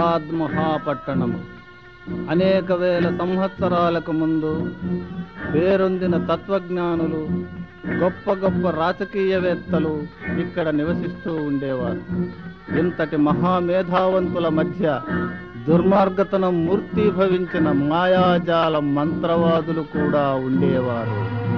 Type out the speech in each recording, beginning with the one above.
అలహాబాద్ మహాపట్టణము అనేక వేల సంవత్సరాలకు ముందు పేరొందిన తత్వజ్ఞానులు గొప్ప గొప్ప రాజకీయవేత్తలు ఇక్కడ నివసిస్తూ ఉండేవారు ఇంతటి మహామేధావంతుల మధ్య దుర్మార్గతనం మూర్తీభవించిన మాయాజాల మంత్రవాదులు కూడా ఉండేవారు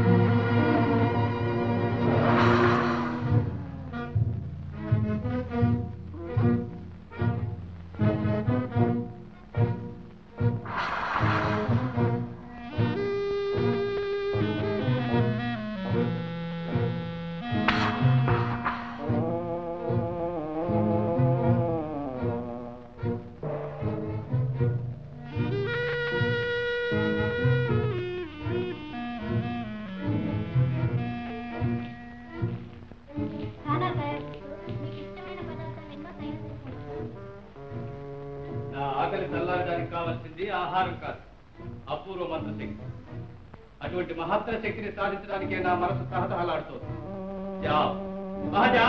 ఖానా తయారు మీకు ఇష్టమైన పదార్థం ఎన్నో తయారు చేశాను నా ఆకలి చల్లారడానికి కావాల్సింది ఆహారం కాదు అపూర్వ మంత్రశక్తి అటువంటి మహత్తర శక్తిని సాధించడానికే నా మనసు తహతహలాడుతోంది జా మహాజా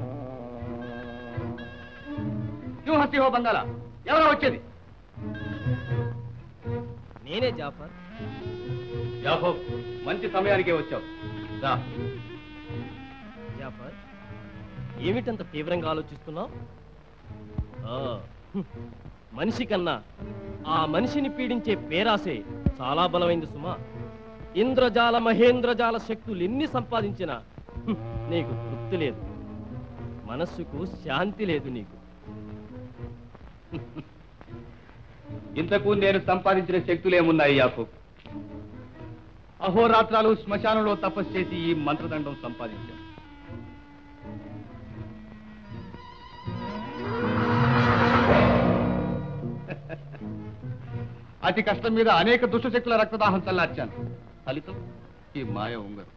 క్యూ హస్తి హో బంగాళ ఎవరో వచ్చేది నేనే జాఫర్ యాహో మంచి సమయానికే వచ్చావు రా జాఫర్ ఏమిటంత తీవ్రంగా ఆలోచిస్తున్నావు ఆ, హ్మ్. మనిషి కన్నా ఆ మనిషిని పీడించే పేరాసే చాలా బలమైంది సుమా ఇంద్రజాల మహేంద్రజాల శక్తులు ఎన్ని సంపాదించినా హ్మ్, నీకు తృప్తి లేదు మనస్సుకు శాంతి లేదు నీకు ఇంతకు నేను సంపాదించిన శక్తులేమున్నాయి యాకూబ్ అహోరాత్రాలు శ్మశానంలో తపస్సు చేసి ఈ మంత్రదండం సంపాదించాను అతి కష్టం మీద అనేక దుష్టశక్తుల రక్తదాహం చల్లార్చాను ఫలితం ఈ మాయ ఉంగరు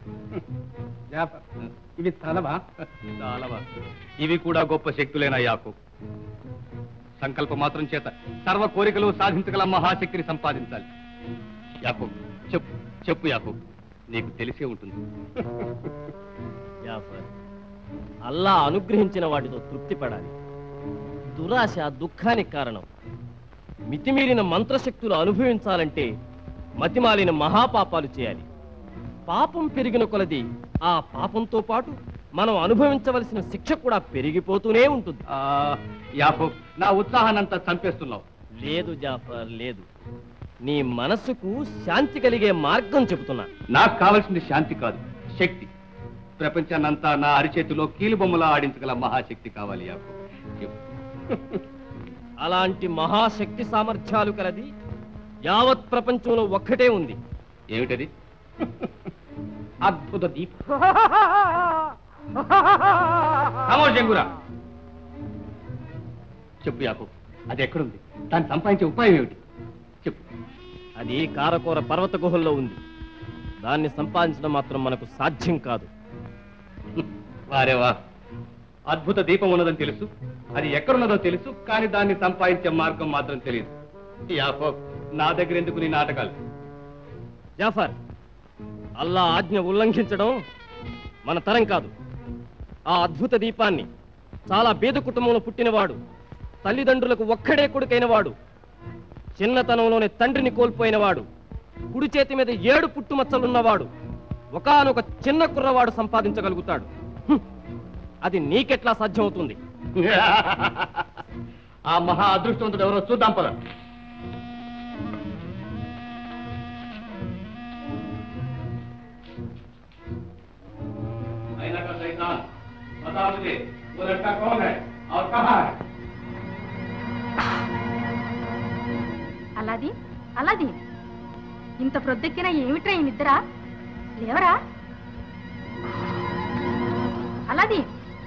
ఇవి చాలవా చాలవా ఇవి కూడా గొప్ప శక్తులేనా యాకూబ్ సంకల్ప మాత్రం చేత సర్వ కోరికలు సాధించగల మహాశక్తిని సంపాదించాలి యాకూబ్ చెప్పు చెప్పు యాకూబ్ నీకు తెలిసే ఉంటుంది జాఫర్ అల్లా అనుగ్రహించిన వాటితో తృప్తి పడాలి దురాశ దుఃఖానికి కారణం మితిమీరిన మంత్రశక్తులు అనుభవించాలంటే మతిమాలిన మహాపాపాలు చేయాలి పాపం పెరిగిన కొలది ఆ పాపంతో పాటు మనం అనుభవించవలసిన శిక్ష కూడా పెరిగిపోతూనే ఉంటుంది ఆ, యాకూబ్ నా ఉత్సాహాన్నంతా చంపేస్తున్నావు లేదు జాఫర్ లేదు నీ మనస్సుకు శాంతి కలిగే మార్గం చెబుతున్నా నాకు కావలసింది శాంతి కాదు శక్తి ప్రపంచాన్నంతా నా అరిచేతిలో కీలుబొమ్మలా ఆడించగల మహాశక్తి కావాలి యాకూబ్ చెప్పు అలాంటి మహాశక్తి సామర్థ్యాలు కలది యావత్ ప్రపంచంలో ఒక్కటే ఉంది ఏమిటది అద్భుత దీప జంగురా చెప్పు యాకూబ్ అది ఎక్కడుంది దాన్ని సంపాదించే ఉపాయం ఏమిటి చెప్పు అది కారకోర పర్వత గుహల్లో ఉంది దాన్ని సంపాదించడం మాత్రం మనకు సాధ్యం కాదు వారే వా అద్భుత దీపం ఉన్నదని తెలుసు అది ఎక్కడున్నదో తెలుసు కానీ దాన్ని సంపాదించే మార్గం మాత్రం తెలియదు యాకోబ్ నా దగ్గర ఎందుకు నీ నాటకాలు జాఫర్ అల్లా ఆజ్ఞ ఉల్లంఘించడం మన తరం కాదు ఆ అద్భుత దీపాన్ని చాలా పేద కుటుంబంలో పుట్టినవాడు తల్లిదండ్రులకు ఒక్కడే కొడుకైన వాడు చిన్నతనంలోనే తండ్రిని కోల్పోయినవాడు కుడి చేతి మీద ఏడు పుట్టుమచ్చలున్నవాడు ఒకానొక చిన్న కుర్రవాడు సంపాదించగలుగుతాడు హ్మ్. అది నీకెట్లా సాధ్యమవుతుంది ఆ మహా అదృష్టవంతుడు ఎవరో చూద్దాం పద అయినా का शैतान बता मुझे वो लड़का कौन है और कहाँ है అలాది అలాది ఇంత ప్రొద్దెక్కిన ఏమిట్రా ఈ నిద్ర లేవరా అలాది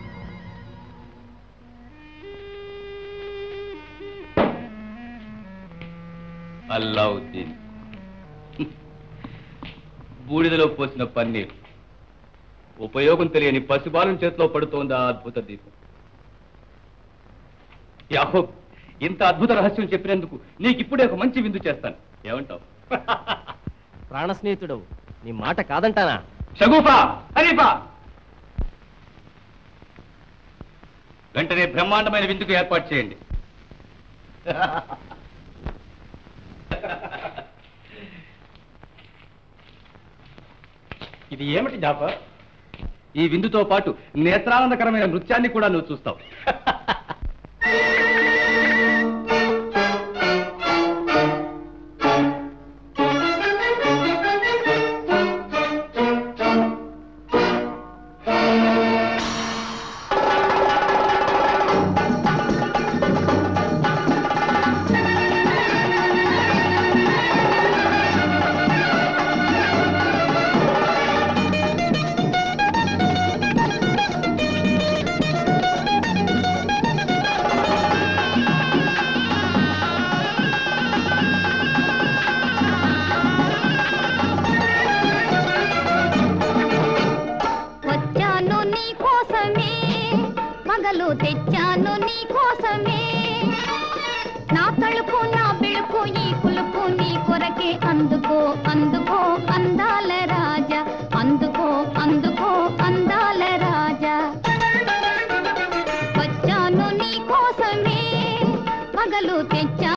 అల్లావుద్దీన్ బూడిదలో పోసిన పన్నీర్ ఉపయోగం తెలియని పసిబాలం చేతిలో పడుతోంది ఆ అద్భుత దీపం యాహోబ్ ఇంత అద్భుత రహస్యం చెప్పినందుకు నీకు ఇప్పుడే ఒక మంచి విందు చేస్తాను ఏమంటావు ప్రాణ స్నేహితుడు నీ మాట కాదంటానా షగూఫా హరీఫా వెంటనే బ్రహ్మాండమైన విందుకు ఏర్పాటు చేయండి ఇది ఏమిటి జాఫర్ ఈ విందుతో పాటు నేత్రానందకరమైన నృత్యాన్ని కూడా నువ్వు చూస్తావు వచ్చాను నీ కోసమే పగలు తెచ్చాను నీ కోసమే నా తలుపు నా బిಳುపు ఈ కులుపు నీ కొరకే అందుకో అందుకో